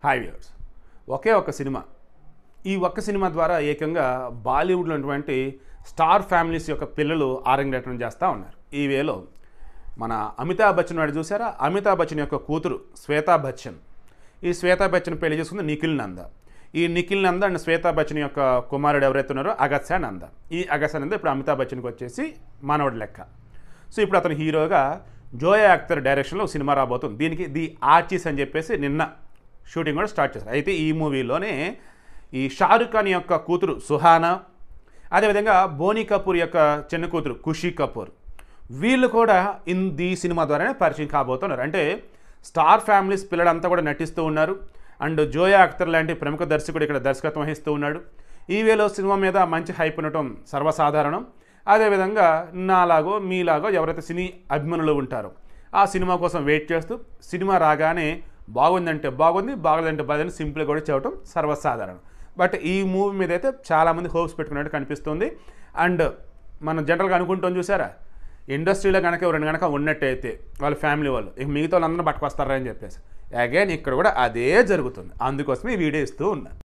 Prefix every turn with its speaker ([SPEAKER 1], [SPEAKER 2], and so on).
[SPEAKER 1] hi viewers ఒకే ఒక cinema ఈ ఒక్క సినిమా ద్వారా ఏకంగా బాలీవుడ్లో ఉన్నటువంటి స్టార్ ఫ్యామిలీస్ యొక్క పిల్లలు ఆరంగేటం చేస్తూ ఉన్నారు ఈ వేలో మన అమితాబ్ బచ్చన్ వాడు చూసారా అమితాబ్ బచ్చన్ యొక్క కూతురు శ్వేతా బచ్చన్ ఈ శ్వేతా బచ్చన్ పెళ్లి చేసుకుంది నిఖిల్ నంద ఈ నిఖిల్ నంద అండ్ శ్వేతా బచ్చన్ యొక్క కుమారుడు ఎవరైతే ఉన్నారో అగత్సా నంద ఈ అగత్సా నంద ఇప్పుడు అమితాబ్ బచ్చన్కి వచ్చేసి మానవుడి లెక్క సో ఇప్పుడు అతను హీరోగా జోయా అఖ్తర్ డైరెక్షన్లో ఒక సినిమా రాబోతుంది దీనికి ది ఆర్చీస్ అని చెప్పేసి నిన్న షూటింగ్ కూడా స్టార్ట్ చేశారు అయితే ఈ మూవీలోనే ఈ షారుఖ్ ఖాన్ యొక్క కూతురు సుహానా అదేవిధంగా బోనీ కపూర్ యొక్క చిన్న కూతురు ఖుషీ కపూర్ వీళ్ళు కూడా ఇన్ ఈ సినిమా ద్వారానే పరిచయం కాబోతున్నారు అంటే స్టార్ ఫ్యామిలీస్ పిల్లలంతా కూడా నటిస్తూ ఉన్నారు అండ్ జోయా అఖ్తర్ లాంటి ప్రముఖ దర్శకుడు ఇక్కడ దర్శకత్వం వహిస్తూ ఉన్నాడు ఈ వేలో సినిమా మీద మంచి హైప్ ఉండటం సర్వసాధారణం అదేవిధంగా నాలాగో మీలాగో ఎవరైతే సినీ అభిమానులు ఉంటారో ఆ సినిమా కోసం వెయిట్ చేస్తూ సినిమా రాగానే బాగుందంటే బాగుంది బాగలేదంటే బాగుందని సింపుల్గా కూడా చెప్పడం సర్వసాధారణం బట్ ఈ మూవీ మీద అయితే చాలామంది హోప్స్ పెట్టుకున్నట్టు కనిపిస్తుంది అండ్ మనం జనరల్గా అనుకుంటాం చూసారా ఇండస్ట్రీలో కనుక ఎవరైనా కనుక ఉన్నట్టయితే వాళ్ళ ఫ్యామిలీ వాళ్ళు ఇక మిగతా వాళ్ళందరూ పట్టుకొస్తారా అని చెప్పేసి అగైన్ ఇక్కడ కూడా అదే జరుగుతుంది అందుకోసమే ఈ వీడియో ఇస్తూ ఉన్నాను